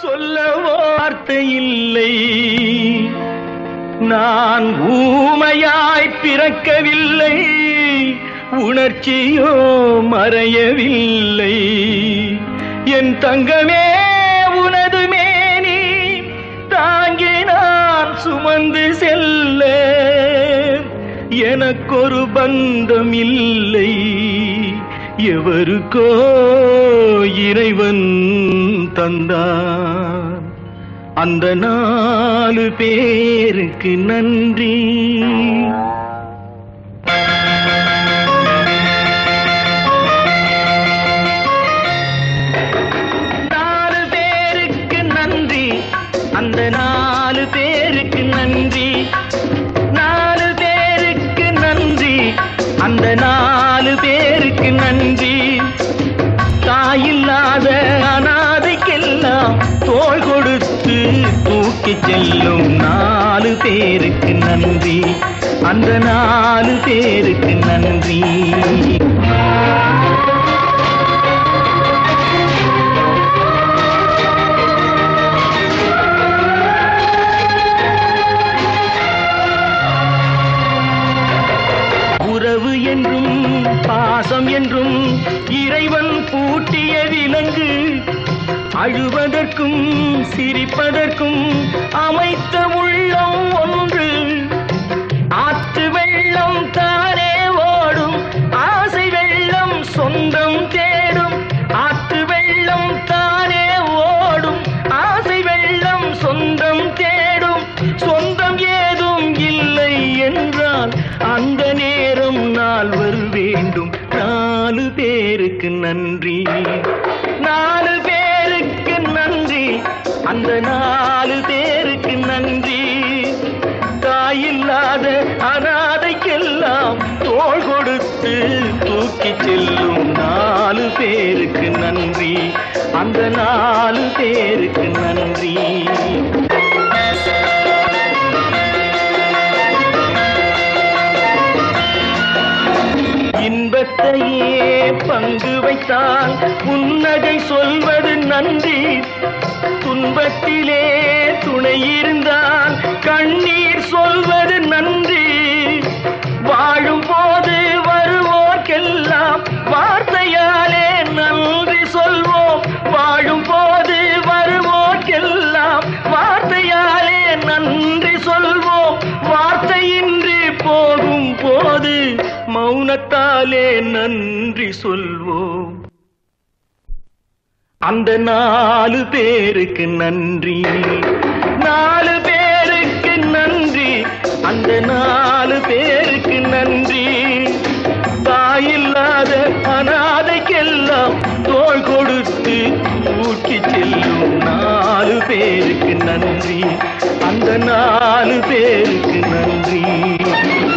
சொல்ல வார்த்தை இல்லை நான் ஊமையாய் பிறக்கவில்லை உணர்ச்சியோ மறையவில்லை என் தங்கமே உனது மேனி தாங்கி நான் சுமந்து செல்ல எனக்கொரு பந்தம் இல்லை எவருக்கோ இறைவன் தந்தான் அந்த நாலு பேருக்கு நன்றி நாலு பேருக்கு நன்றி அந்த நாலு பேருக்கு நன்றி நாலு பேருக்கு நன்றி அந்த நாலு பேருக்கு நன்றி தாயில்லாத அனாதைக்கெல்லாம் தோள் கொடுத்து தூக்கிச் செல்லும் நாலு பேருக்கு நன்றி அந்த நாலு பேருக்கு நன்றி உறவு என்றும் பாசம் என்றும் இறைவன் பூட்டிய விலங்கு அழுவதற்கும் சிரிப்பதற்கும் அமைத்த உள்ளம் ஒன்று ஆற்று வெள்ளம் தானே ஓடும் ஆசை வெள்ளம் சொந்தம் தேடும் ஆற்று வெள்ளம் தானே ஓடும் ஆசை வெள்ளம் சொந்தம் தேடும் சொந்தம் ஏதும் இல்லை என்றால் அந்த நேரம் நால்வர் வேண்டும் நாலு பேருக்கு நன்றி நாலு பேருக்கு நன்றி அந்த நாலு பேருக்கு நன்றி தாயில்லாத அனாதைக்கெல்லாம் தோள் கொடுத்து தூக்கிச் செல்லும் நாலு பேருக்கு நன்றி அந்த நாலு பேருக்கு நன்றி இன்பத்தையே பங்கு வைத்தால் புன்னகை சொல்வது நன்றி துன்பத்திலே துணை இருந்தால் கண்ணீர் சொல்வது நன்றி வாழும் போது வருவோர்க்கெல்லாம் வார்த்தையாலே நன்றி சொல்வோம் வாழும் போது வருவோர்க்கெல்லாம் வார்த்தையாலே நன்றி சொல்வோம் வார்த்தையின்றி போகும் போது மௌனத்தாலே நன்றி சொல்வோம் அந்த நாலு பேருக்கு நன்றி நாலு பேருக்கு நன்றி அந்த நாலு பேருக்கு நன்றி தாயில்லாத அனாதைக்கெல்லாம் தோள் கொடுத்து தூக்கி செல்லும் நாலு பேருக்கு நன்றி அந்த நாலு பேருக்கு நன்றி